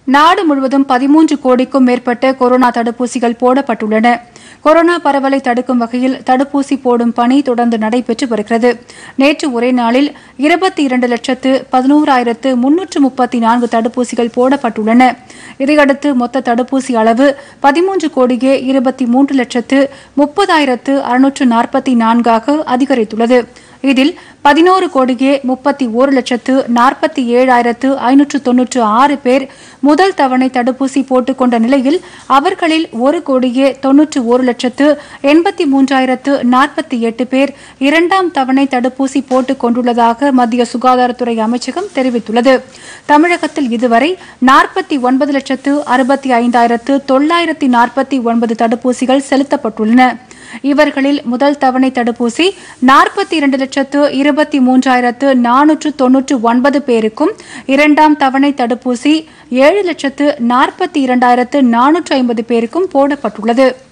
நாடு முழுவதும் பதிமூன்று கோடிக்கும் மேற்பட்ட கொரோனா தடுப்பூசிகள் போடப்பட்டுள்ளன கொரோனா பரவலை தடுக்கும் வகையில் தடுப்பூசி போடும் பணி தொடர்ந்து நடைபெற்று வருகிறது நேற்று ஒரே நாளில் இருபத்தி இரண்டு லட்சத்து பதினோராயிரத்து முன்னூற்று முப்பத்தி நான்கு தடுப்பூசிகள் போடப்பட்டுள்ளன இதையடுத்து மொத்த தடுப்பூசி அளவு பதிமூன்று கோடியே இருபத்தி மூன்று லட்சத்து முப்பதாயிரத்து அறுநூற்று நாற்பத்தி நான்காக அதிகரித்துள்ளது இதில் பதினோரு கோடியே முப்பத்தி ஓரு லட்சத்து நாற்பத்தி ஏழாயிரத்து ஐநூற்று தொன்னூற்று ஆறு பேர் முதல் தவணை தடுப்பூசி போட்டுக்கொண்ட நிலையில் அவர்களில் ஒரு கோடியே தொன்னூற்று ஒரு லட்சத்து எண்பத்தி மூன்றாயிரத்து நாற்பத்தி எட்டு பேர் இரண்டாம் தவணை தடுப்பூசி போட்டுக் கொண்டுள்ளதாக மத்திய சுகாதாரத்துறை அமைச்சகம் தெரிவித்துள்ளது தமிழகத்தில் இதுவரை நாற்பத்தி ஒன்பது லட்சத்து அறுபத்தி ஐந்தாயிரத்து தொள்ளாயிரத்தி நாற்பத்தி ஒன்பது தடுப்பூசிகள் செலுத்தப்பட்டுள்ளன இவர்களில் முதல் தவணை தடுப்பூசி நாற்பத்தி இரண்டு லட்சத்து இருபத்தி மூன்றாயிரத்து நானூற்று தொன்னூற்று ஒன்பது பேருக்கும் இரண்டாம் தவணை தடுப்பூசி ஏழு லட்சத்து நாற்பத்தி இரண்டாயிரத்து நானூற்று ஐம்பது பேருக்கும் போடப்பட்டுள்ளது